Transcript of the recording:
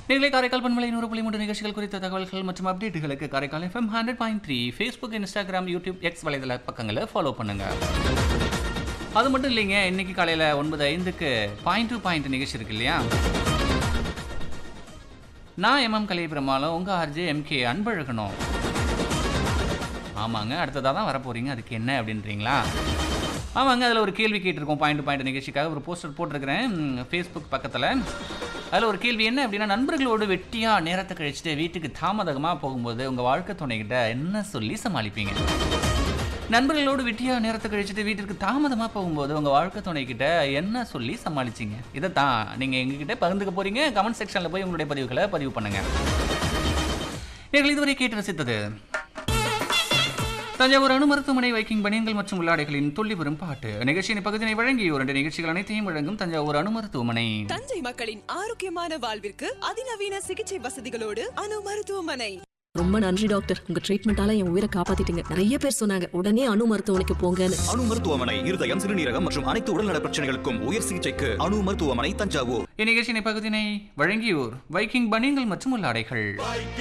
நீங்களே காரைக்கால் பண்பலை நூறு புள்ளி மூன்று நிகழ்ச்சிகள் குறித்த தகவல்கள் மற்றும் அப்டேட்டுகளுக்கு Karaikal FM hundred point three Facebook Instagram YouTube X வலைதள பக்கங்களை ஃபாலோ பண்ணுங்க அது மட்டும் இல்லைங்க இன்னைக்கு காலையில் ஒன்பது ஐந்துக்கு பாயிண்ட் டு பாயிண்ட் நிகழ்ச்சி இருக்கு இல்லையா நான் எம்எம் கலைபெருமாளும் உங்கள் ஆர்ஜே எம்கே அன்பழகணும் ஆமாங்க அடுத்ததாக தான் வரப்போறீங்க அதுக்கு என்ன அப்படின்றீங்களா ஆமாங்க அதில் ஒரு கேள்வி கேட்டிருக்கோம் பாயிண்ட் பாயிண்ட் நிகழ்ச்சிக்காக ஒரு போஸ்டர் போட்டிருக்கிறேன் ஃபேஸ்புக் பக்கத்தில் அதில் ஒரு கேள்வி என்ன அப்படின்னா நண்பர்களோடு வெட்டியாக நேரத்தை கழிச்சுட்டு வீட்டுக்கு தாமதமாக போகும்போது உங்கள் வாழ்க்கை துணைகிட்ட என்ன சொல்லி சமாளிப்பீங்க நண்பர்களோடு வெட்டியாக நேரத்தை கழிச்சுட்டு வீட்டிற்கு தாமதமாக போகும்போது உங்கள் வாழ்க்கை துணைக்கிட்ட என்ன சொல்லி சமாளிச்சிங்க இதை தான் நீங்கள் எங்ககிட்ட பகிர்ந்துக்க போகிறீங்க கமெண்ட் செக்ஷனில் போய் உங்களுடைய பதிவுகளை பதிவு பண்ணுங்கள் நீங்கள் இதுவரை கேட்டு ரசித்தது தஞ்சாவூர் அணு மருத்துவமனை வைக்கிங் பனியன்கள் மற்றும் உள்ளாடைகளின் துள்ளி வரும் பாட்டு நிகழ்ச்சியின் பகுதியை வழங்கி இரண்டு நிகழ்ச்சிகள் அனைத்தையும் வழங்கும் தஞ்சாவூர் அணு மருத்துவமனை தஞ்சை மக்களின் ஆரோக்கியமான வாழ்விற்கு அதிநவீன சிகிச்சை வசதிகளோடு அணு மருத்துவமனை ரொம்ப நன்றி டாக்டர் உங்க ட்ரீட்மெண்டால என் உயிரை காப்பாத்திட்டீங்க நிறைய பேர் சொன்னாங்க உடனே அணு மருத்துவமனைக்கு போங்கன்னு அணு மருத்துவமனை இருதயம் சிறுநீரகம் மற்றும் அனைத்து உடல்நல பிரச்சனைகளுக்கும் உயர் சிகிச்சைக்கு அணு மருத்துவமனை தஞ்சாவூர் இந்நிகழ்ச்சியின் பகுதியினை வழங்கியோர் வைக்கிங் பனியன்கள் மற்றும் உள்ளாடைகள்